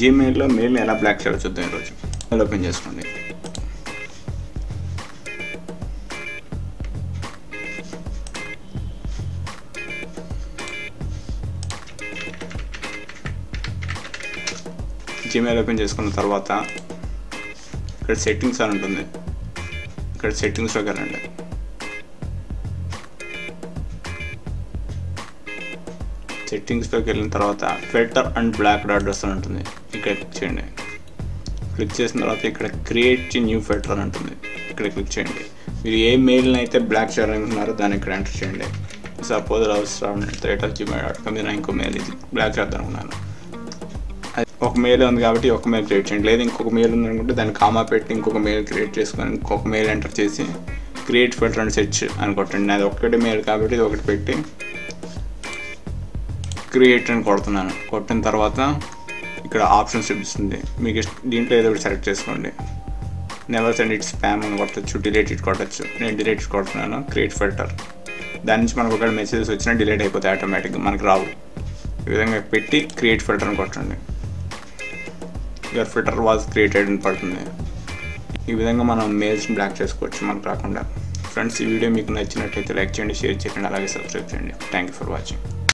జీమెయిల్లో మెయిల్ని ఎలా బ్లాక్ చేయాలో చూద్దాం ఈరోజు మెయిల్ ఓపెన్ చేసుకోండి జీమెయిల్ ఓపెన్ చేసుకున్న తర్వాత ఇక్కడ సెట్టింగ్స్ అని ఉంటుంది ఇక్కడ సెట్టింగ్స్లోకి వెళ్ళండి సెట్టింగ్స్లోకి వెళ్ళిన తర్వాత ఫిల్టర్ అండ్ బ్లాక్ డాట్ వస్తూ ఉంటుంది ఇక్కడ క్లిక్ చేయండి క్లిక్ చేసిన తర్వాత ఇక్కడ క్రియేట్ న్యూ ఫిల్టర్ అని ఉంటుంది ఇక్కడ క్లిక్ చేయండి మీరు ఏ మెయిల్ని అయితే బ్లాక్ చేయాలనుకుంటున్నారో దాన్ని ఇక్కడ ఎంటర్ చేయండి సపోజ్ అవసరం rate of Gmail dot com నేను ఇంకో మెయిల్ ఇది బ్లాక్ చేద్దాం అనుకున్నాను అది ఒక మెయిల్ ఉంది కాబట్టి ఒక మెయిల్ క్రియేట్ చేయండి లేదా ఇంకొక మెయిల్ ఉంది అనుకుంటే దాన్ని కామా పెట్టి ఇంకొక మెయిల్ క్రియేట్ చేసుకొని ఇంకొక మెయిల్ ఎంటర్ చేసి క్రియేట్ ఫిల్టర్ అండ్ సెర్చ్ అని కొట్టండి అది ఒక్కటి మెయిల్ కాబట్టి ఇది ఒకటి పెట్టి క్రియేట్ అని కొడుతున్నాను కొట్టిన తర్వాత ఇక్కడ ఆప్షన్స్ చూపిస్తుంది మీకు ఇష్ట- దీంట్లో ఏదో ఒకటి సెలెక్ట్ చేసుకోండి నెవర్ సెండ్ ఇట్ స్పామ్ అని కొట్టచ్చు డిలీట్ ఇట్ కొట్టచ్చు నేను డిలీట్ ఇట్ కొడుతున్నాను క్రియేట్ ఫిల్టర్ దాని నుంచి మనకు ఒకటి మెసేజెస్ వచ్చినా డిలీట్ అయిపోతాయి ఆటోమేటిక్గా మనకు రావు ఈ విధంగా పెట్టి క్రియేట్ ఫిల్టర్ అని కొట్టండి యువర్ ఫిల్టర్ వాజ్ క్రియేటెడ్ అని పడుతుంది ఈ విధంగా మనం మెయిల్స్ని బ్లాక్ చేసుకోవచ్చు మనకు రాకుండా ఫ్రెండ్స్ ఈ వీడియో మీకు నచ్చినట్లయితే లైక్ చేయండి షేర్ చేయండి అలాగే సబ్స్క్రైబ్ చేయండి థ్యాంక్ యూ ఫర్ వాచింగ్